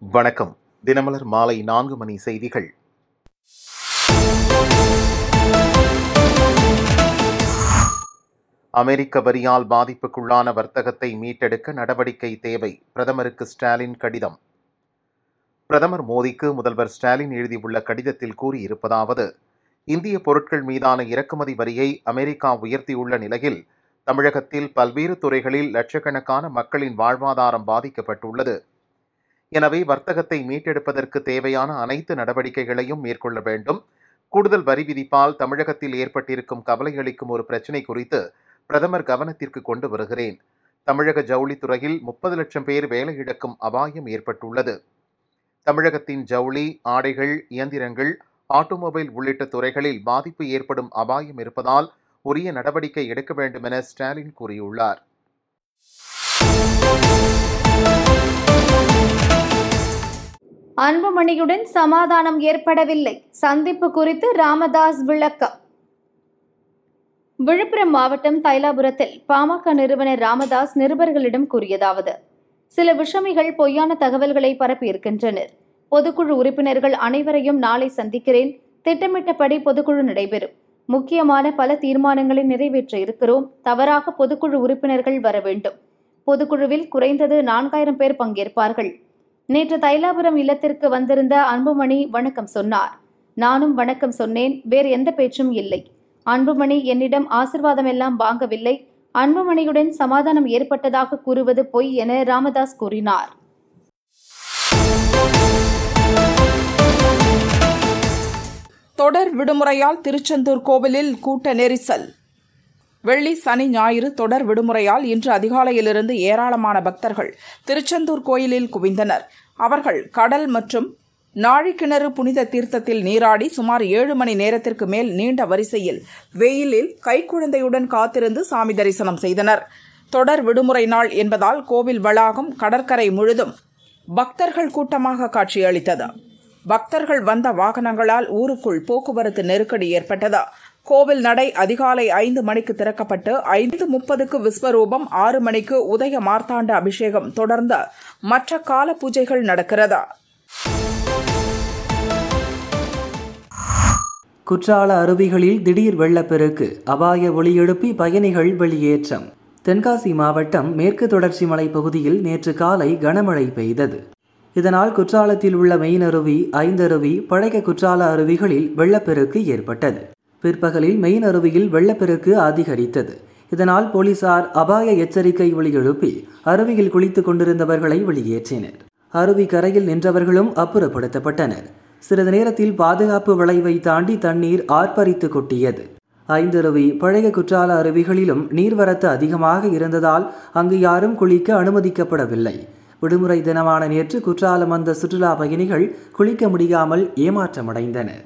வணக்கம் தினமலர் மாலை நான்கு மணி செய்திகள் அமெரிக்க வரியால் பாதிப்புக்குள்ளான வர்த்தகத்தை மீட்டெடுக்க நடவடிக்கை தேவை பிரதமருக்கு ஸ்டாலின் கடிதம் பிரதமர் மோடிக்கு முதல்வர் ஸ்டாலின் எழுதியுள்ள கடிதத்தில் கூறியிருப்பதாவது இந்திய பொருட்கள் மீதான இறக்குமதி வரியை அமெரிக்கா உயர்த்தியுள்ள நிலையில் தமிழகத்தில் பல்வேறு துறைகளில் லட்சக்கணக்கான மக்களின் வாழ்வாதாரம் பாதிக்கப்பட்டுள்ளது எனவே வர்த்தகத்தை மீட்டெடுப்பதற்கு தேவையான அனைத்து நடவடிக்கைகளையும் மேற்கொள்ள வேண்டும் கூடுதல் வரி விதிப்பால் தமிழகத்தில் ஏற்பட்டிருக்கும் கவலையளிக்கும் ஒரு பிரச்சினை குறித்து பிரதமர் கவனத்திற்கு கொண்டு வருகிறேன் தமிழக ஜவுளித்துறையில் முப்பது லட்சம் பேர் வேலை இழக்கும் அபாயம் ஏற்பட்டுள்ளது தமிழகத்தின் ஜவுளி ஆடைகள் இயந்திரங்கள் ஆட்டோமொபைல் உள்ளிட்ட துறைகளில் பாதிப்பு ஏற்படும் அபாயம் இருப்பதால் உரிய நடவடிக்கை எடுக்க வேண்டும் என ஸ்டாலின் கூறியுள்ளார் அன்புமணியுடன் சமாதானம் ஏற்படவில்லை சந்திப்பு குறித்து ராமதாஸ் விளக்கம் விழுப்புரம் மாவட்டம் தைலாபுரத்தில் பாமக நிறுவனர் ராமதாஸ் நிருபர்களிடம் கூறியதாவது சில விஷமிகள் பொய்யான தகவல்களை பரப்பியிருக்கின்றனர் பொதுக்குழு உறுப்பினர்கள் அனைவரையும் நாளை சந்திக்கிறேன் திட்டமிட்டபடி பொதுக்குழு நடைபெறும் முக்கியமான பல தீர்மானங்களை நிறைவேற்ற இருக்கிறோம் தவறாக பொதுக்குழு உறுப்பினர்கள் வர வேண்டும் பொதுக்குழுவில் குறைந்தது நான்காயிரம் பேர் பங்கேற்பார்கள் நேற்று தைலாபுரம் இல்லத்திற்கு வந்திருந்த அன்புமணி வணக்கம் சொன்னார் நானும் வணக்கம் சொன்னேன் வேறு எந்த பேச்சும் இல்லை அன்புமணி என்னிடம் ஆசிர்வாதம் எல்லாம் வாங்கவில்லை அன்புமணியுடன் சமாதானம் ஏற்பட்டதாக கூறுவது பொய் என ராமதாஸ் கூறினார் தொடர் விடுமுறையால் திருச்செந்தூர் கோவிலில் கூட்ட நெரிசல் வெள்ளி சனி ஞாயிறு தொடர் விடுமுறையால் இன்று அதிகாலையிலிருந்து ஏராளமான பக்தர்கள் திருச்செந்தூர் கோயிலில் குவிந்தனர் அவர்கள் கடல் மற்றும் நாழிக்கிணறு புனித தீர்த்தத்தில் நீராடி சுமார் ஏழு மணி நேரத்திற்கு மேல் நீண்ட வரிசையில் வெயிலில் கைக்குழந்தையுடன் காத்திருந்து சாமி தரிசனம் செய்தனர் தொடர் விடுமுறை நாள் என்பதால் கோவில் வளாகம் கடற்கரை முழுதும் பக்தர்கள் கூட்டமாக காட்சியளித்தது பக்தர்கள் வந்த வாகனங்களால் ஊருக்குள் போக்குவரத்து நெருக்கடி ஏற்பட்டது கோவில் நடை அதிகாலை ஐந்து மணிக்கு திறக்கப்பட்டு ஐந்து முப்பதுக்கு விஸ்வரூபம் ஆறு மணிக்கு உதய மார்த்தாண்ட அபிஷேகம் தொடர்ந்து மற்ற கால பூஜைகள் நடக்கிறது குற்றால அருவிகளில் திடீர் வெள்ளப்பெருக்கு அபாய ஒளி எழுப்பி பயணிகள் வெளியேற்றம் தென்காசி மாவட்டம் மேற்கு தொடர்ச்சி மலை பகுதியில் நேற்று காலை கனமழை பெய்தது இதனால் குற்றாலத்தில் உள்ள மெயின் அருவி ஐந்தருவி பழைய குற்றால அருவிகளில் வெள்ளப்பெருக்கு ஏற்பட்டது பிற்பகலில் மெயின் அருவியில் வெள்ளப்பெருக்கு அதிகரித்தது இதனால் போலீசார் அபாய எச்சரிக்கை ஒளி எழுப்பி அருவியில் குளித்துக் கொண்டிருந்தவர்களை வெளியேற்றினர் அருவி கரையில் நின்றவர்களும் அப்புறப்படுத்தப்பட்டனர் சிறிது நேரத்தில் பாதுகாப்பு வளைவை தாண்டி தண்ணீர் ஆர்ப்பரித்து கொட்டியது ஐந்தருவி பழைய குற்றால அருவிகளிலும் நீர்வரத்து அதிகமாக இருந்ததால் அங்கு யாரும் குளிக்க அனுமதிக்கப்படவில்லை விடுமுறை தினமான நேற்று குற்றாலம் வந்த சுற்றுலா பயணிகள் குளிக்க முடியாமல் ஏமாற்றமடைந்தனர்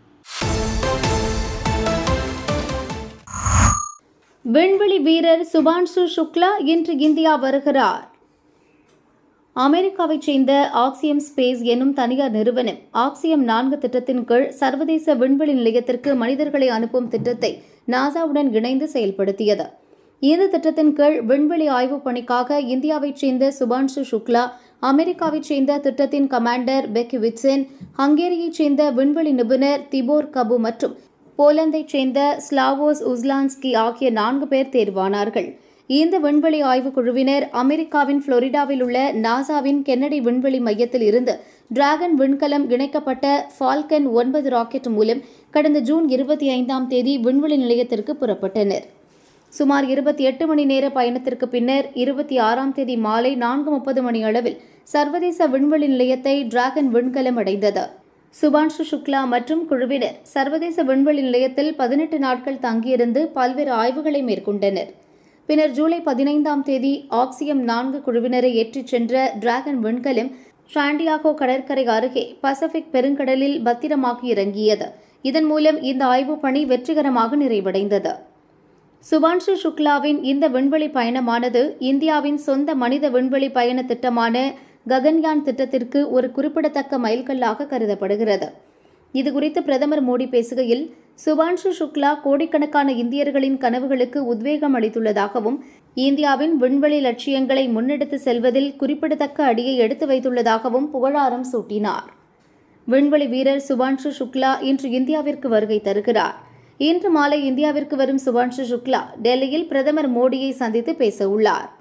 விண்வெளி வீரர் சுபான்சு சுக்லா இன்று இந்தியா வருகிறார் அமெரிக்காவைச் சேர்ந்த ஆக்சியம் ஸ்பேஸ் என்னும் தனியார் நிறுவனம் ஆக்சியம் நான்கு திட்டத்தின் கீழ் சர்வதேச விண்வெளி நிலையத்திற்கு மனிதர்களை அனுப்பும் திட்டத்தை நாசாவுடன் இணைந்து செயல்படுத்தியது இந்த திட்டத்தின் கீழ் விண்வெளி ஆய்வுப் பணிக்காக இந்தியாவைச் சேர்ந்த சுபான்சு சுக்லா அமெரிக்காவைச் சேர்ந்த திட்டத்தின் கமாண்டர் பெக் விட்சென் ஹங்கேரியைச் சேர்ந்த விண்வெளி நிபுணர் திபோர் கபு மற்றும் போலந்தைச் சேர்ந்த ஸ்லாவோஸ் உஸ்லான்ஸ்கி ஆகிய நான்கு பேர் தேர்வானார்கள் இந்த விண்வெளி ஆய்வுக் குழுவினர் அமெரிக்காவின் புளோரிடாவில் உள்ள நாசாவின் கென்னடி விண்வெளி மையத்தில் இருந்து டிராகன் விண்கலம் இணைக்கப்பட்ட ஃபால்கன் ஒன்பது ராக்கெட் மூலம் கடந்த ஜூன் இருபத்தி ஐந்தாம் தேதி விண்வெளி நிலையத்திற்கு புறப்பட்டனர் சுமார் இருபத்தி எட்டு மணி நேர பயணத்திற்கு பின்னர் இருபத்தி ஆறாம் தேதி மாலை நான்கு முப்பது மணி அளவில் சர்வதேச விண்வெளி நிலையத்தை டிராகன் விண்கலம் அடைந்தது சுபான்ஷு சுக்லா மற்றும் குழுவினர் சர்வதேச விண்வெளி நிலையத்தில் பதினெட்டு நாட்கள் தங்கியிருந்து பல்வேறு ஆய்வுகளை மேற்கொண்டனர் பின்னர் ஜூலை பதினைந்தாம் தேதி ஆக்சியம் நான்கு குழுவினரை ஏற்றிச் சென்ற டிராகன் விண்கலம் சாண்டியாகோ கடற்கரை அருகே பசிபிக் பெருங்கடலில் பத்திரமாக இறங்கியது இதன் மூலம் இந்த ஆய்வுப் பணி வெற்றிகரமாக நிறைவடைந்தது சுபான்ஷு சுக்லாவின் இந்த விண்வெளி பயணமானது இந்தியாவின் சொந்த மனித விண்வெளி பயண திட்டமான ககன்யான் திட்டத்திற்கு ஒரு குறிப்பிடத்தக்க மைல்கல்லாக கருதப்படுகிறது இதுகுறித்து பிரதமர் மோடி பேசுகையில் சுபான்ஷு சுக்லா கோடிக்கணக்கான இந்தியர்களின் கனவுகளுக்கு உத்வேகம் அளித்துள்ளதாகவும் இந்தியாவின் விண்வெளி லட்சியங்களை முன்னெடுத்து செல்வதில் குறிப்பிடத்தக்க அடியை எடுத்து வைத்துள்ளதாகவும் புகழாரம் சூட்டினார் விண்வெளி வீரர் சுபான்ஷு சுக்லா இன்று இந்தியாவிற்கு வருகை தருகிறார் இன்று மாலை இந்தியாவிற்கு வரும் சுபான்ஷு சுக்லா டெல்லியில் பிரதமர் மோடியை சந்தித்து பேச உள்ளார்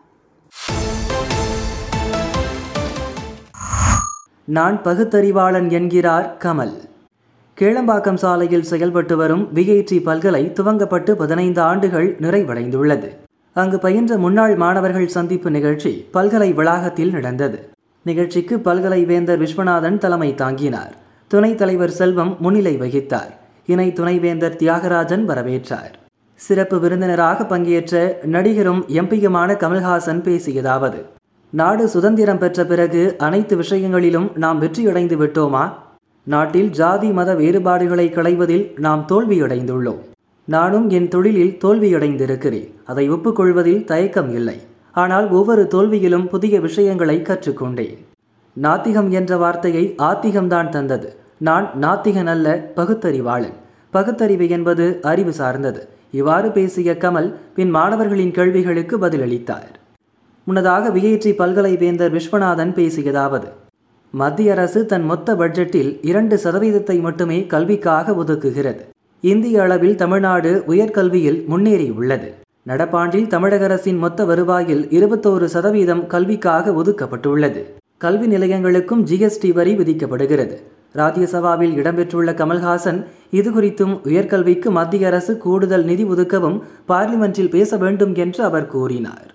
நான் பகுத்தறிவாளன் என்கிறார் கமல் கேளம்பாக்கம் சாலையில் செயல்பட்டு வரும் விஐடி பல்கலை துவங்கப்பட்டு பதினைந்து ஆண்டுகள் நிறைவடைந்துள்ளது அங்கு பயின்ற முன்னாள் மாணவர்கள் சந்திப்பு நிகழ்ச்சி பல்கலை வளாகத்தில் நடந்தது நிகழ்ச்சிக்கு பல்கலை வேந்தர் விஸ்வநாதன் தலைமை தாங்கினார் துணைத் தலைவர் செல்வம் முன்னிலை வகித்தார் இணை துணைவேந்தர் தியாகராஜன் வரவேற்றார் சிறப்பு விருந்தினராக பங்கேற்ற நடிகரும் எம்பியுமான கமல்ஹாசன் பேசியதாவது நாடு சுதந்திரம் பெற்ற பிறகு அனைத்து விஷயங்களிலும் நாம் வெற்றியடைந்து விட்டோமா நாட்டில் ஜாதி மத வேறுபாடுகளை களைவதில் நாம் தோல்வியடைந்துள்ளோம் நானும் என் தொழிலில் தோல்வியடைந்திருக்கிறேன் அதை ஒப்புக்கொள்வதில் தயக்கம் இல்லை ஆனால் ஒவ்வொரு தோல்வியிலும் புதிய விஷயங்களை கற்றுக்கொண்டேன் நாத்திகம் என்ற வார்த்தையை ஆத்திகம்தான் தந்தது நான் நாத்திகன் அல்ல பகுத்தறிவாளன் பகுத்தறிவு என்பது அறிவு சார்ந்தது இவ்வாறு பேசிய கமல் பின் மாணவர்களின் கேள்விகளுக்கு பதிலளித்தார் முன்னதாக விஐடி பல்கலை வேந்தர் விஸ்வநாதன் பேசியதாவது மத்திய அரசு தன் மொத்த பட்ஜெட்டில் இரண்டு சதவீதத்தை மட்டுமே கல்விக்காக ஒதுக்குகிறது இந்திய அளவில் தமிழ்நாடு உயர்கல்வியில் முன்னேறியுள்ளது நடப்பாண்டில் தமிழக அரசின் மொத்த வருவாயில் இருபத்தோரு சதவீதம் கல்விக்காக ஒதுக்கப்பட்டுள்ளது கல்வி நிலையங்களுக்கும் ஜிஎஸ்டி வரி விதிக்கப்படுகிறது ராஜ்யசபாவில் இடம்பெற்றுள்ள கமல்ஹாசன் இதுகுறித்தும் உயர்கல்விக்கு மத்திய அரசு கூடுதல் நிதி ஒதுக்கவும் பார்லிமென்ட்டில் பேச வேண்டும் என்று அவர் கூறினார்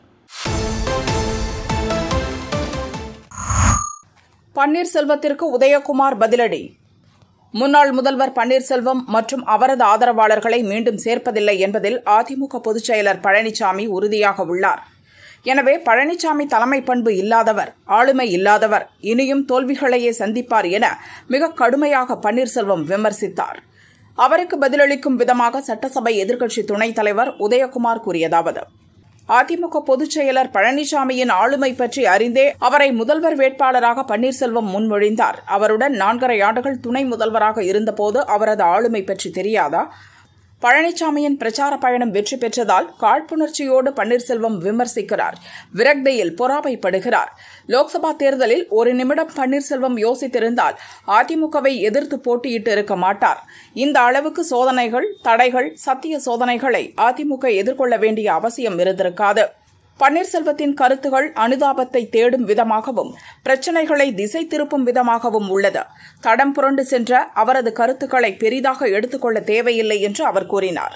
பன்னீர்செல்வத்திற்கு உதயகுமார் பதிலடி முன்னாள் முதல்வர் பன்னீர்செல்வம் மற்றும் அவரது ஆதரவாளர்களை மீண்டும் சேர்ப்பதில்லை என்பதில் அதிமுக பொதுச் செயலர் பழனிசாமி உறுதியாக உள்ளார் எனவே பழனிசாமி தலைமை பண்பு இல்லாதவர் ஆளுமை இல்லாதவர் இனியும் தோல்விகளையே சந்திப்பார் என மிக கடுமையாக பன்னீர்செல்வம் விமர்சித்தார் அவருக்கு பதிலளிக்கும் விதமாக சட்டசபை எதிர்க்கட்சி துணைத் தலைவர் உதயகுமார் கூறியதாவது அதிமுக பொதுச் செயலர் பழனிசாமியின் ஆளுமை பற்றி அறிந்தே அவரை முதல்வர் வேட்பாளராக பன்னீர்செல்வம் முன்மொழிந்தார் அவருடன் நான்கரை ஆண்டுகள் துணை முதல்வராக இருந்தபோது அவரது ஆளுமை பற்றி தெரியாதா பழனிசாமியின் பிரச்சார பயணம் வெற்றி பெற்றதால் காழ்ப்புணர்ச்சியோடு பன்னீர்செல்வம் விமர்சிக்கிறார் விரக்தியில் பொறாமைப்படுகிறார் லோக்சபா தேர்தலில் ஒரு நிமிடம் பன்னீர்செல்வம் யோசித்திருந்தால் அதிமுகவை எதிர்த்து போட்டியிட்டு இருக்க மாட்டார் இந்த அளவுக்கு சோதனைகள் தடைகள் சத்திய சோதனைகளை அதிமுக எதிர்கொள்ள வேண்டிய அவசியம் இருந்திருக்காது பன்னீர்செல்வத்தின் கருத்துகள் அனுதாபத்தை தேடும் விதமாகவும் பிரச்சினைகளை திசை திருப்பும் விதமாகவும் உள்ளது தடம் புரண்டு சென்ற அவரது கருத்துக்களை பெரிதாக எடுத்துக்கொள்ள தேவையில்லை என்று அவர் கூறினார்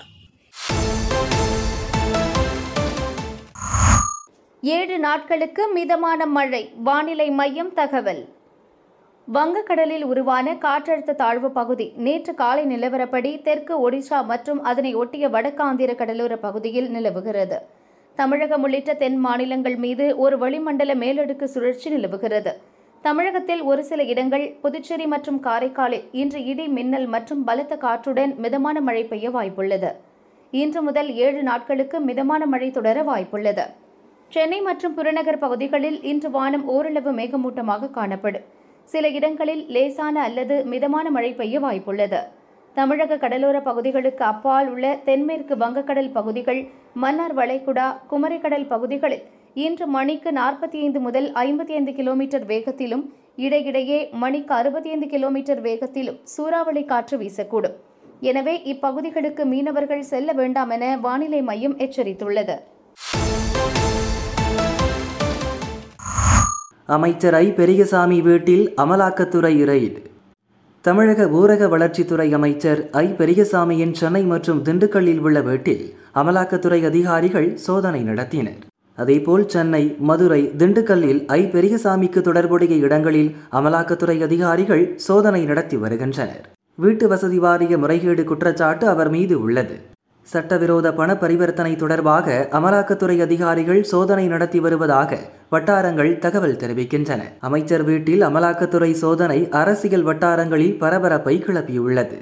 ஏழு நாட்களுக்கு மிதமான மழை வானிலை மையம் தகவல் வங்கக்கடலில் உருவான காற்றழுத்த தாழ்வு பகுதி நேற்று காலை நிலவரப்படி தெற்கு ஒடிஷா மற்றும் அதனை ஒட்டிய வடக்காந்திர கடலோர பகுதியில் நிலவுகிறது தமிழகம் உள்ளிட்ட தென் மாநிலங்கள் மீது ஒரு வளிமண்டல மேலடுக்கு சுழற்சி நிலவுகிறது தமிழகத்தில் ஒரு சில இடங்கள் புதுச்சேரி மற்றும் காரைக்காலில் இன்று இடி மின்னல் மற்றும் பலத்த காற்றுடன் மிதமான மழை பெய்ய வாய்ப்புள்ளது இன்று முதல் ஏழு நாட்களுக்கு மிதமான மழை தொடர வாய்ப்புள்ளது சென்னை மற்றும் புறநகர் பகுதிகளில் இன்று வானம் ஓரளவு மேகமூட்டமாக காணப்படும் சில இடங்களில் லேசான அல்லது மிதமான மழை பெய்ய வாய்ப்புள்ளது தமிழக கடலோர பகுதிகளுக்கு அப்பால் உள்ள தென்மேற்கு வங்கக்கடல் பகுதிகள் மன்னார் வளைகுடா குமரிக்கடல் பகுதிகளில் இன்று மணிக்கு நாற்பத்தி ஐந்து முதல் ஐம்பத்தி ஐந்து கிலோமீட்டர் வேகத்திலும் இடையிடையே மணிக்கு அறுபத்தி ஐந்து கிலோமீட்டர் வேகத்திலும் சூறாவளி காற்று வீசக்கூடும் எனவே இப்பகுதிகளுக்கு மீனவர்கள் செல்ல வேண்டாம் என வானிலை மையம் எச்சரித்துள்ளது அமைச்சர் ஐ பெரியசாமி வீட்டில் அமலாக்கத்துறை ரெய்டு தமிழக ஊரக வளர்ச்சித்துறை அமைச்சர் ஐ பெரியசாமியின் சென்னை மற்றும் திண்டுக்கல்லில் உள்ள வீட்டில் அமலாக்கத்துறை அதிகாரிகள் சோதனை நடத்தினர் அதேபோல் சென்னை மதுரை திண்டுக்கல்லில் ஐ பெரியசாமிக்கு தொடர்புடைய இடங்களில் அமலாக்கத்துறை அதிகாரிகள் சோதனை நடத்தி வருகின்றனர் வீட்டு வசதி வாரிய முறைகேடு குற்றச்சாட்டு அவர் மீது உள்ளது சட்டவிரோத பண பரிவர்த்தனை தொடர்பாக அமலாக்கத்துறை அதிகாரிகள் சோதனை நடத்தி வருவதாக வட்டாரங்கள் தகவல் தெரிவிக்கின்றன அமைச்சர் வீட்டில் அமலாக்கத்துறை சோதனை அரசியல் வட்டாரங்களில் பரபரப்பை கிளப்பியுள்ளது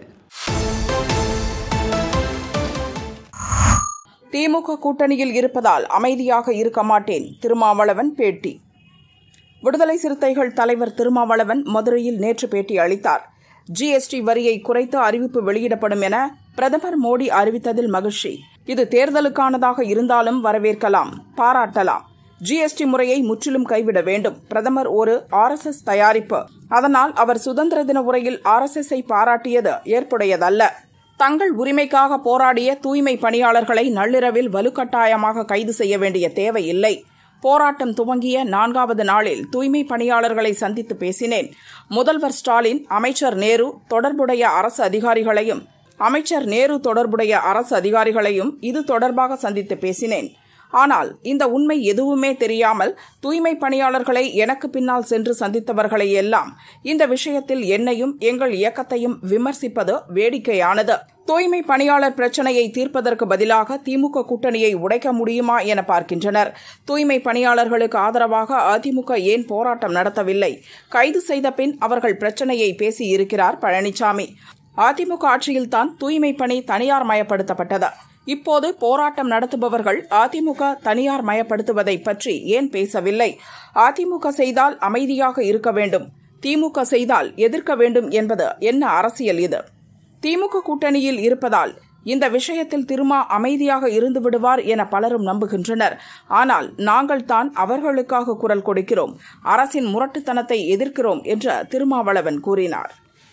திமுக கூட்டணியில் இருப்பதால் அமைதியாக இருக்க மாட்டேன் திருமாவளவன் பேட்டி விடுதலை சிறுத்தைகள் தலைவர் திருமாவளவன் மதுரையில் நேற்று பேட்டி அளித்தார் ஜிஎஸ்டி வரியை குறைத்து அறிவிப்பு வெளியிடப்படும் என பிரதமர் மோடி அறிவித்ததில் மகிழ்ச்சி இது தேர்தலுக்கானதாக இருந்தாலும் வரவேற்கலாம் பாராட்டலாம் ஜிஎஸ்டி முறையை முற்றிலும் கைவிட வேண்டும் பிரதமர் ஒரு ஆர்எஸ்எஸ் தயாரிப்பு அதனால் அவர் சுதந்திர தின உரையில் ஆர்எஸ்எஸ்ஐ பாராட்டியது ஏற்புடையதல்ல தங்கள் உரிமைக்காக போராடிய தூய்மை பணியாளர்களை நள்ளிரவில் வலுக்கட்டாயமாக கைது செய்ய வேண்டிய தேவை இல்லை போராட்டம் துவங்கிய நான்காவது நாளில் தூய்மை பணியாளர்களை சந்தித்து பேசினேன் முதல்வர் ஸ்டாலின் அமைச்சர் நேரு தொடர்புடைய அரசு அதிகாரிகளையும் அமைச்சர் நேரு தொடர்புடைய அரசு அதிகாரிகளையும் இது தொடர்பாக சந்தித்து பேசினேன் ஆனால் இந்த உண்மை எதுவுமே தெரியாமல் தூய்மை பணியாளர்களை எனக்கு பின்னால் சென்று சந்தித்தவர்களை எல்லாம் இந்த விஷயத்தில் என்னையும் எங்கள் இயக்கத்தையும் விமர்சிப்பது வேடிக்கையானது தூய்மை பணியாளர் பிரச்சனையை தீர்ப்பதற்கு பதிலாக திமுக கூட்டணியை உடைக்க முடியுமா என பார்க்கின்றனர் தூய்மை பணியாளர்களுக்கு ஆதரவாக அதிமுக ஏன் போராட்டம் நடத்தவில்லை கைது செய்த பின் அவர்கள் பிரச்சனையை பேசியிருக்கிறார் பழனிசாமி அதிமுக ஆட்சியில்தான் தூய்மை பணி தனியார் மயப்படுத்தப்பட்டது இப்போது போராட்டம் நடத்துபவர்கள் அதிமுக தனியார் மயப்படுத்துவதை பற்றி ஏன் பேசவில்லை அதிமுக செய்தால் அமைதியாக இருக்க வேண்டும் திமுக செய்தால் எதிர்க்க வேண்டும் என்பது என்ன அரசியல் இது திமுக கூட்டணியில் இருப்பதால் இந்த விஷயத்தில் திருமா அமைதியாக இருந்து விடுவார் என பலரும் நம்புகின்றனர் ஆனால் நாங்கள் தான் அவர்களுக்காக குரல் கொடுக்கிறோம் அரசின் முரட்டுத்தனத்தை எதிர்க்கிறோம் என்று திருமாவளவன் கூறினார்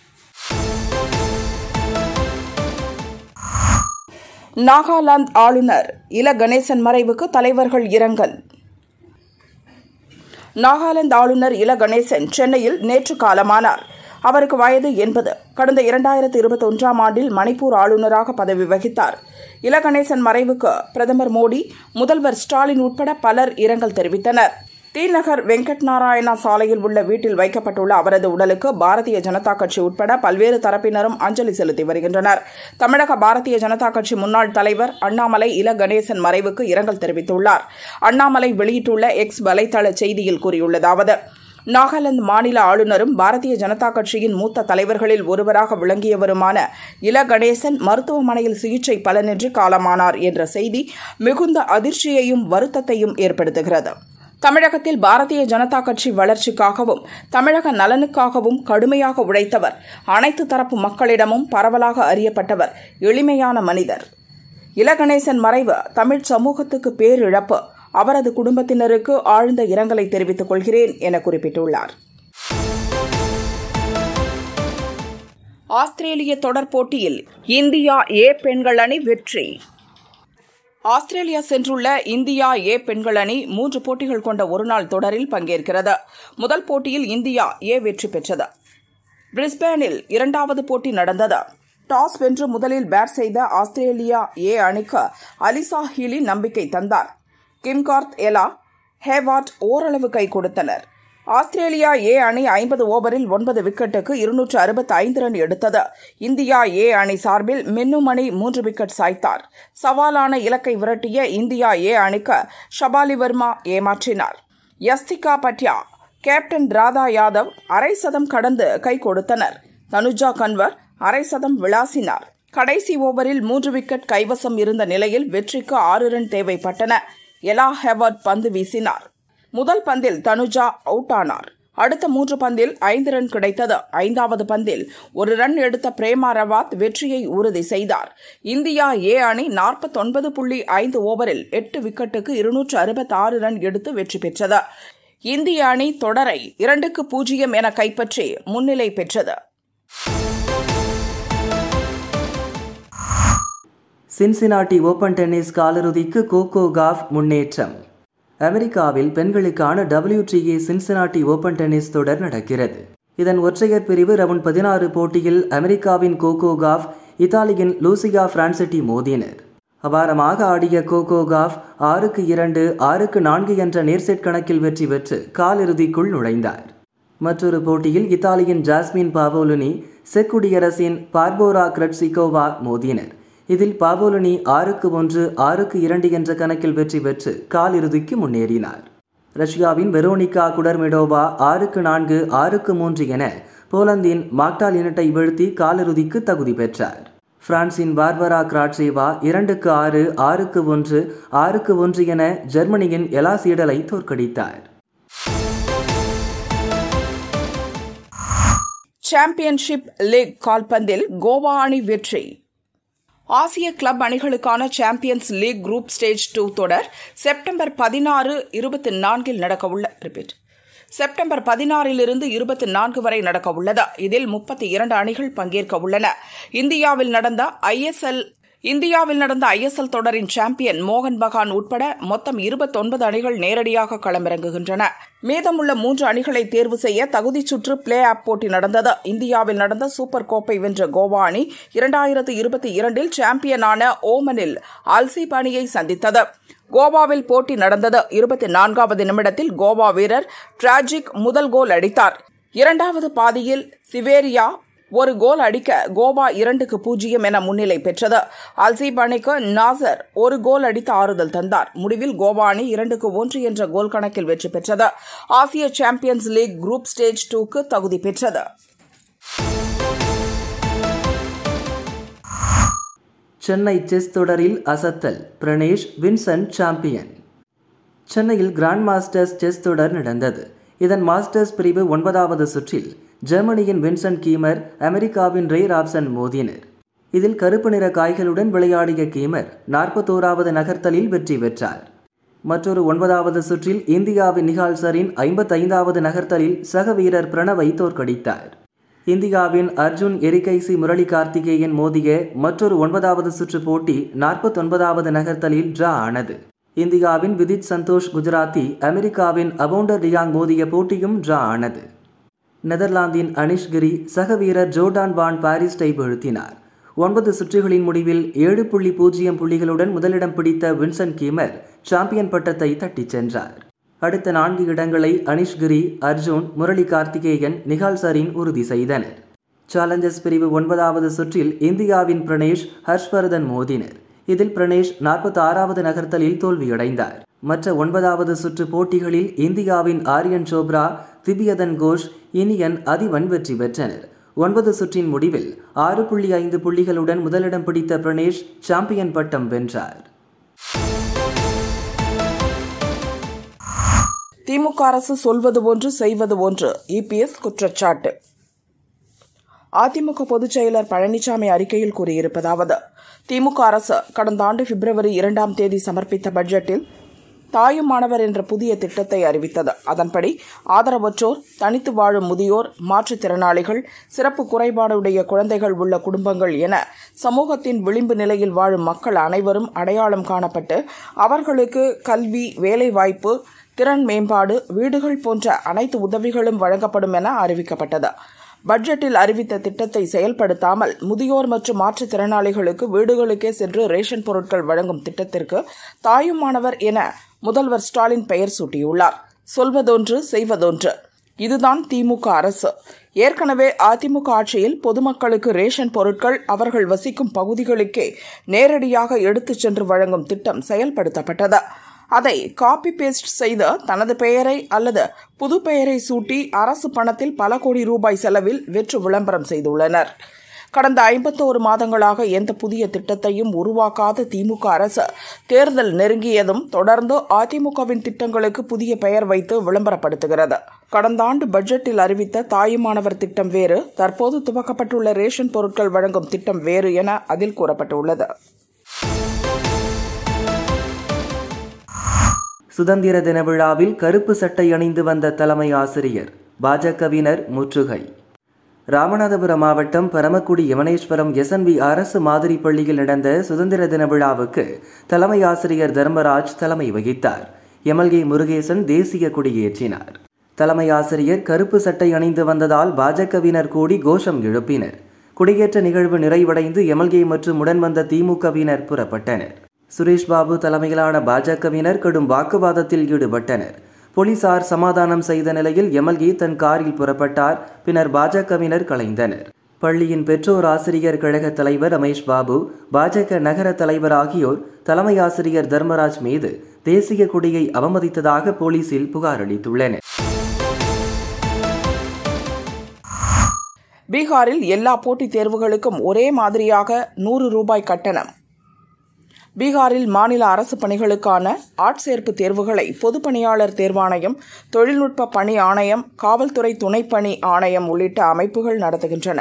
நாகாலாந்து ஆளுநர் இல கணேசன் மறைவுக்கு தலைவர்கள் இரங்கல் நாகாலாந்து ஆளுநர் இல கணேசன் சென்னையில் நேற்று காலமானார் அவருக்கு வயது எண்பது கடந்த இரண்டாயிரத்து இருபத்தி ஒன்றாம் ஆண்டில் மணிப்பூர் ஆளுநராக பதவி வகித்தார் இல கணேசன் மறைவுக்கு பிரதமர் மோடி முதல்வர் ஸ்டாலின் உட்பட பலர் இரங்கல் தெரிவித்தனர் டி நகர் வெங்கட் நாராயணா சாலையில் உள்ள வீட்டில் வைக்கப்பட்டுள்ள அவரது உடலுக்கு பாரதிய ஜனதா கட்சி உட்பட பல்வேறு தரப்பினரும் அஞ்சலி செலுத்தி வருகின்றனர் தமிழக பாரதிய ஜனதா கட்சி முன்னாள் தலைவர் அண்ணாமலை இல கணேசன் மறைவுக்கு இரங்கல் தெரிவித்துள்ளார் அண்ணாமலை வெளியிட்டுள்ள எக்ஸ் வலைதள செய்தியில் கூறியுள்ளதாவது நாகாலாந்து மாநில ஆளுநரும் பாரதிய ஜனதா கட்சியின் மூத்த தலைவர்களில் ஒருவராக விளங்கியவருமான இல கணேசன் மருத்துவமனையில் சிகிச்சை பலனின்றி காலமானார் என்ற செய்தி மிகுந்த அதிர்ச்சியையும் வருத்தத்தையும் ஏற்படுத்துகிறது தமிழகத்தில் பாரதிய ஜனதா கட்சி வளர்ச்சிக்காகவும் தமிழக நலனுக்காகவும் கடுமையாக உழைத்தவர் அனைத்து தரப்பு மக்களிடமும் பரவலாக அறியப்பட்டவர் எளிமையான மனிதர் இலகணேசன் மறைவு தமிழ் சமூகத்துக்கு பேரிழப்பு அவரது குடும்பத்தினருக்கு ஆழ்ந்த இரங்கலை தெரிவித்துக் கொள்கிறேன் என குறிப்பிட்டுள்ளார் ஆஸ்திரேலிய தொடர் போட்டியில் இந்தியா ஏ பெண்கள் அணி வெற்றி ஆஸ்திரேலியா சென்றுள்ள இந்தியா ஏ பெண்கள் அணி மூன்று போட்டிகள் கொண்ட ஒருநாள் தொடரில் பங்கேற்கிறது முதல் போட்டியில் இந்தியா ஏ வெற்றி பெற்றது பிரிஸ்பேனில் இரண்டாவது போட்டி நடந்தது டாஸ் வென்று முதலில் பேட் செய்த ஆஸ்திரேலியா ஏ அணிக்கு அலிசா ஹீலி நம்பிக்கை தந்தார் கிம்கார்த் எலா ஹேவார்ட் ஓரளவு கை கொடுத்தனர் ஆஸ்திரேலியா ஏ அணி ஐம்பது ஓவரில் ஒன்பது விக்கெட்டுக்கு இருநூற்று அறுபத்தி ஐந்து ரன் எடுத்தது இந்தியா ஏ அணி சார்பில் மின்னுமணி மூன்று விக்கெட் சாய்த்தார் சவாலான இலக்கை விரட்டிய இந்தியா ஏ அணிக்கு ஷபாலி வர்மா ஏமாற்றினார் யஸ்திகா பட்யா கேப்டன் ராதா யாதவ் அரை சதம் கடந்து கை கொடுத்தனர் தனுஜா கன்வர் அரை சதம் விளாசினார் கடைசி ஓவரில் மூன்று விக்கெட் கைவசம் இருந்த நிலையில் வெற்றிக்கு ஆறு ரன் தேவைப்பட்டன எலா ஹெவர்ட் பந்து வீசினார் முதல் பந்தில் தனுஜா அவுட் ஆனார் அடுத்த மூன்று பந்தில் ஐந்து ரன் கிடைத்தது ஐந்தாவது பந்தில் ஒரு ரன் எடுத்த பிரேமா ரவாத் வெற்றியை உறுதி செய்தார் இந்தியா ஏ அணி நாற்பத்தொன்பது புள்ளி ஐந்து ஓவரில் எட்டு விக்கெட்டுக்கு இருநூற்று அறுபத்தாறு ரன் எடுத்து வெற்றி பெற்றது இந்திய அணி தொடரை இரண்டுக்கு பூஜ்ஜியம் என கைப்பற்றி முன்னிலை பெற்றது சின்சினாட்டி ஓபன் டென்னிஸ் காலிறுதிக்கு கோகோ காஃப் முன்னேற்றம் அமெரிக்காவில் பெண்களுக்கான WTA சின்சினாட்டி ஓபன் டென்னிஸ் தொடர் நடக்கிறது இதன் ஒற்றையர் பிரிவு ரவுண்ட் பதினாறு போட்டியில் அமெரிக்காவின் கோகோ காஃப் இத்தாலியின் லூசியா பிரான்சிட்டி மோதினர் அபாரமாக ஆடிய கோகோ காஃப் ஆறுக்கு இரண்டு ஆறுக்கு நான்கு என்ற நேர்செட் கணக்கில் வெற்றி பெற்று காலிறுதிக்குள் நுழைந்தார் மற்றொரு போட்டியில் இத்தாலியின் ஜாஸ்மின் பாவோலுனி செக் குடியரசின் பார்போரா கிரட்சிகோவா மோதினர் இதில் பாவோலுனி ஆறுக்கு ஒன்று ஆறுக்கு இரண்டு என்ற கணக்கில் வெற்றி பெற்று காலிறுதிக்கு முன்னேறினார் ரஷ்யாவின் வெரோனிகா குடர்மெடோவா ஆறுக்கு நான்கு ஆறுக்கு மூன்று என போலந்தின் மாக்டால் இனட்டை வீழ்த்தி காலிறுதிக்கு தகுதி பெற்றார் பிரான்சின் பார்பரா கிராட்சேவா இரண்டுக்கு ஆறு ஆறுக்கு ஒன்று ஆறுக்கு ஒன்று என ஜெர்மனியின் எலாசீடலை தோற்கடித்தார் சாம்பியன்ஷிப் லீக் கால்பந்தில் கோவா அணி வெற்றி ஆசிய கிளப் அணிகளுக்கான Champions League group stage two தொடர் செப்டம்பர் பதினாறு இருபத்தி நான்கில் நடக்கவுள்ள ரிப்பீட் செப்டம்பர் பதினாறிலிருந்து இருபத்தி நான்கு வரை நடக்க உள்ளது இதில் முப்பத்தி இரண்டு அணிகள் பங்கேற்க உள்ளன இந்தியாவில் நடந்த ஐஎஸ்எல் இந்தியாவில் நடந்த ஐஎஸ்எல் தொடரின் சாம்பியன் மோகன் பகான் உட்பட மொத்தம் இருபத்தொன்பது அணிகள் நேரடியாக களமிறங்குகின்றன மீதமுள்ள மூன்று அணிகளை தேர்வு செய்ய தகுதிச் சுற்று பிளே ஆப் போட்டி நடந்தது இந்தியாவில் நடந்த சூப்பர் கோப்பை வென்ற கோவா அணி இரண்டாயிரத்து இருபத்தி இரண்டில் சாம்பியனான ஓமனில் அல்சீப் அணியை சந்தித்தது கோவாவில் போட்டி நடந்தது இருபத்தி நான்காவது நிமிடத்தில் கோவா வீரர் டிராஜிக் முதல் கோல் அடித்தார் இரண்டாவது பாதியில் சிவேரியா ஒரு கோல் அடிக்க கோவா இரண்டுக்கு பூஜ்ஜியம் என முன்னிலை பெற்றது அல்சீப் அணிக்கு நாசர் ஒரு கோல் அடித்து ஆறுதல் தந்தார் முடிவில் கோவா அணி இரண்டுக்கு ஒன்று என்ற கோல் கணக்கில் வெற்றி பெற்றது ஆசிய சாம்பியன்ஸ் லீக் குரூப் ஸ்டேஜ் டூக்கு தகுதி பெற்றது சென்னை செஸ் தொடரில் அசத்தல் பிரணேஷ் வின்சென்ட் சாம்பியன் சென்னையில் கிராண்ட் மாஸ்டர்ஸ் செஸ் தொடர் நடந்தது இதன் மாஸ்டர்ஸ் பிரிவு ஒன்பதாவது சுற்றில் ஜெர்மனியின் வின்சென்ட் கீமர் அமெரிக்காவின் ரே ராப்சன் மோதினர் இதில் கருப்பு நிற காய்களுடன் விளையாடிய கீமர் நாற்பத்தோராவது நகர்த்தலில் வெற்றி பெற்றார் மற்றொரு ஒன்பதாவது சுற்றில் இந்தியாவின் நிகால் சரீன் ஐம்பத்தைந்தாவது நகர்த்தலில் சக வீரர் பிரணவை தோற்கடித்தார் இந்தியாவின் அர்ஜுன் எரிகைசி முரளி கார்த்திகேயன் மோதிய மற்றொரு ஒன்பதாவது சுற்று போட்டி நாற்பத்தொன்பதாவது நகர்த்தலில் டிரா ஆனது இந்தியாவின் விதித் சந்தோஷ் குஜராத்தி அமெரிக்காவின் அபவுண்டர் டியாங் மோதிய போட்டியும் டிரா ஆனது நெதர்லாந்தின் அனிஷ்கிரி சக வீரர் ஜோர்டான் வான் பாரிஸ்டை வீழ்த்தினார் ஒன்பது சுற்றுகளின் முடிவில் ஏழு புள்ளி பூஜ்ஜியம் புள்ளிகளுடன் முதலிடம் பிடித்த வின்சென்ட் கீமர் சாம்பியன் பட்டத்தை தட்டிச் சென்றார் அடுத்த நான்கு இடங்களை அனிஷ்கிரி அர்ஜுன் முரளி கார்த்திகேயன் நிகால் சரீன் உறுதி செய்தனர் சேலஞ்சர்ஸ் பிரிவு ஒன்பதாவது சுற்றில் இந்தியாவின் பிரணேஷ் ஹர்ஷ்வர்தன் மோதினர் இதில் பிரணேஷ் நாற்பத்தி ஆறாவது நகர்த்தலில் தோல்வியடைந்தார் மற்ற ஒன்பதாவது சுற்று போட்டிகளில் இந்தியாவின் ஆரியன் சோப்ரா திபியதன் கோஷ் இனியன் அதிவன் வெற்றி பெற்றனர் ஒன்பது சுற்றின் முடிவில் ஆறு புள்ளி ஐந்து புள்ளிகளுடன் முதலிடம் பிடித்த பிரணேஷ் சாம்பியன் பட்டம் வென்றார் திமுக அரசு சொல்வது ஒன்று செய்வது ஒன்று இபிஎஸ் குற்றச்சாட்டு அதிமுக பொதுச் செயலர் பழனிசாமி அறிக்கையில் கூறியிருப்பதாவது திமுக அரசு கடந்த ஆண்டு பிப்ரவரி இரண்டாம் தேதி சமர்ப்பித்த பட்ஜெட்டில் தாயும் மாணவர் என்ற புதிய திட்டத்தை அறிவித்தது அதன்படி ஆதரவற்றோர் தனித்து வாழும் முதியோர் மாற்றுத்திறனாளிகள் சிறப்பு குறைபாடுடைய குழந்தைகள் உள்ள குடும்பங்கள் என சமூகத்தின் விளிம்பு நிலையில் வாழும் மக்கள் அனைவரும் அடையாளம் காணப்பட்டு அவர்களுக்கு கல்வி வேலைவாய்ப்பு திறன் மேம்பாடு வீடுகள் போன்ற அனைத்து உதவிகளும் வழங்கப்படும் என அறிவிக்கப்பட்டது பட்ஜெட்டில் அறிவித்த திட்டத்தை செயல்படுத்தாமல் முதியோர் மற்றும் மாற்றுத்திறனாளிகளுக்கு வீடுகளுக்கே சென்று ரேஷன் பொருட்கள் வழங்கும் திட்டத்திற்கு தாயுமானவர் என முதல்வர் ஸ்டாலின் பெயர் சூட்டியுள்ளார் சொல்வதொன்று செய்வதொன்று இதுதான் திமுக அரசு ஏற்கனவே அதிமுக ஆட்சியில் பொதுமக்களுக்கு ரேஷன் பொருட்கள் அவர்கள் வசிக்கும் பகுதிகளுக்கே நேரடியாக எடுத்துச் சென்று வழங்கும் திட்டம் செயல்படுத்தப்பட்டது அதை காப்பி பேஸ்ட் செய்து தனது பெயரை அல்லது புது பெயரை சூட்டி அரசு பணத்தில் பல கோடி ரூபாய் செலவில் வெற்று விளம்பரம் செய்துள்ளனர் கடந்த ஐம்பத்தோரு மாதங்களாக எந்த புதிய திட்டத்தையும் உருவாக்காத திமுக அரசு தேர்தல் நெருங்கியதும் தொடர்ந்து அதிமுகவின் திட்டங்களுக்கு புதிய பெயர் வைத்து விளம்பரப்படுத்துகிறது கடந்த ஆண்டு பட்ஜெட்டில் அறிவித்த தாயுமானவர் திட்டம் வேறு தற்போது துவக்கப்பட்டுள்ள ரேஷன் பொருட்கள் வழங்கும் திட்டம் வேறு என அதில் கூறப்பட்டுள்ளது சுதந்திர தின விழாவில் கருப்பு சட்டை அணிந்து வந்த தலைமை ஆசிரியர் பாஜகவினர் முற்றுகை ராமநாதபுரம் மாவட்டம் பரமக்குடி யமனேஸ்வரம் எஸ்என்பி அரசு மாதிரி பள்ளியில் நடந்த சுதந்திர தின விழாவுக்கு தலைமை ஆசிரியர் தர்மராஜ் தலைமை வகித்தார் எம்எல்ஏ முருகேசன் தேசிய கொடியேற்றினார் தலைமை ஆசிரியர் கருப்பு சட்டை அணிந்து வந்ததால் பாஜகவினர் கூடி கோஷம் எழுப்பினர் குடியேற்ற நிகழ்வு நிறைவடைந்து எம்எல்ஏ மற்றும் உடன் வந்த திமுகவினர் புறப்பட்டனர் சுரேஷ் பாபு தலைமையிலான பாஜகவினர் கடும் வாக்குவாதத்தில் ஈடுபட்டனர் போலீசார் சமாதானம் செய்த நிலையில் எம்எல்ஏ தன் காரில் புறப்பட்டார் பின்னர் பாஜகவினர் கலைந்தனர் பள்ளியின் பெற்றோர் ஆசிரியர் கழக தலைவர் ரமேஷ் பாபு பாஜக நகர தலைவர் ஆகியோர் தலைமை ஆசிரியர் தர்மராஜ் மீது தேசிய கொடியை அவமதித்ததாக போலீசில் புகார் அளித்துள்ளனர் பீகாரில் எல்லா போட்டித் தேர்வுகளுக்கும் ஒரே மாதிரியாக நூறு ரூபாய் கட்டணம் பீகாரில் மாநில அரசு பணிகளுக்கான ஆட்சேர்ப்பு தேர்வுகளை பொதுப்பணியாளர் தேர்வாணையம் தொழில்நுட்ப பணி ஆணையம் காவல்துறை துணைப்பணி ஆணையம் உள்ளிட்ட அமைப்புகள் நடத்துகின்றன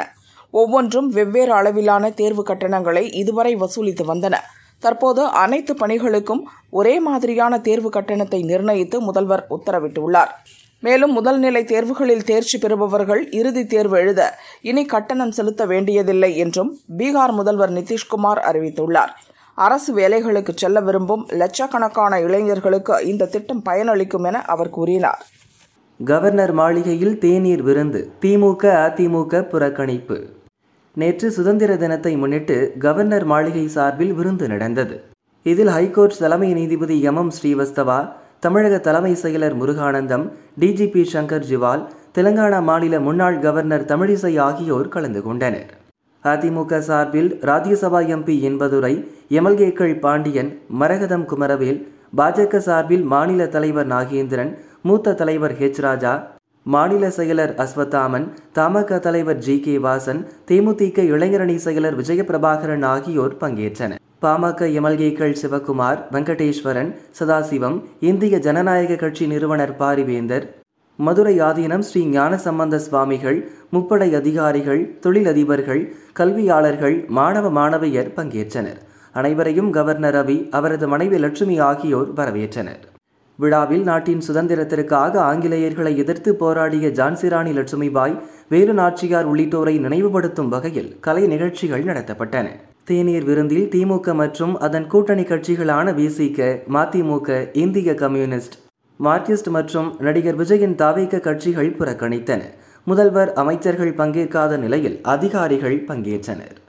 ஒவ்வொன்றும் வெவ்வேறு அளவிலான தேர்வு கட்டணங்களை இதுவரை வசூலித்து வந்தன தற்போது அனைத்து பணிகளுக்கும் ஒரே மாதிரியான தேர்வு கட்டணத்தை நிர்ணயித்து முதல்வர் உத்தரவிட்டுள்ளார் மேலும் முதல்நிலை தேர்வுகளில் தேர்ச்சி பெறுபவர்கள் இறுதித் தேர்வு எழுத இனி கட்டணம் செலுத்த வேண்டியதில்லை என்றும் பீகார் முதல்வர் நிதிஷ்குமார் அறிவித்துள்ளார் அரசு வேலைகளுக்கு செல்ல விரும்பும் லட்சக்கணக்கான இளைஞர்களுக்கு இந்த திட்டம் பயனளிக்கும் என அவர் கூறினார் கவர்னர் மாளிகையில் தேநீர் விருந்து திமுக அதிமுக புறக்கணிப்பு நேற்று சுதந்திர தினத்தை முன்னிட்டு கவர்னர் மாளிகை சார்பில் விருந்து நடந்தது இதில் ஹைகோர்ட் தலைமை நீதிபதி எம் எம் ஸ்ரீவஸ்தவா தமிழக தலைமை செயலர் முருகானந்தம் டிஜிபி சங்கர் ஜிவால் தெலங்கானா மாநில முன்னாள் கவர்னர் தமிழிசை ஆகியோர் கலந்து கொண்டனர் அதிமுக சார்பில் ராஜ்யசபா எம்பி என்பதுரை எம்எல்ஏக்கள் பாண்டியன் மரகதம் குமரவேல் பாஜக சார்பில் மாநில தலைவர் நாகேந்திரன் மூத்த தலைவர் ஹெச் ராஜா மாநில செயலர் அஸ்வத்தாமன் தமாக தலைவர் ஜி கே வாசன் தேமுதிக இளைஞரணி செயலர் விஜயபிரபாகரன் ஆகியோர் பங்கேற்றனர் பாமக எம்எல்ஏக்கள் சிவகுமார் வெங்கடேஸ்வரன் சதாசிவம் இந்திய ஜனநாயக கட்சி நிறுவனர் பாரிவேந்தர் மதுரை ஆதீனம் ஸ்ரீ ஞானசம்பந்த சுவாமிகள் முப்படை அதிகாரிகள் தொழிலதிபர்கள் கல்வியாளர்கள் மாணவ மாணவியர் பங்கேற்றனர் அனைவரையும் கவர்னர் ரவி அவரது மனைவி லட்சுமி ஆகியோர் வரவேற்றனர் விழாவில் நாட்டின் சுதந்திரத்திற்காக ஆங்கிலேயர்களை எதிர்த்து போராடிய ஜான்சிராணி லட்சுமிபாய் வேலு நாச்சியார் உள்ளிட்டோரை நினைவுபடுத்தும் வகையில் கலை நிகழ்ச்சிகள் நடத்தப்பட்டன தேநீர் விருந்தில் திமுக மற்றும் அதன் கூட்டணி கட்சிகளான விசிக மதிமுக இந்திய கம்யூனிஸ்ட் மார்க்சிஸ்ட் மற்றும் நடிகர் விஜயின் தாவேக கட்சிகள் புறக்கணித்தன முதல்வர் அமைச்சர்கள் பங்கேற்காத நிலையில் அதிகாரிகள் பங்கேற்றனர்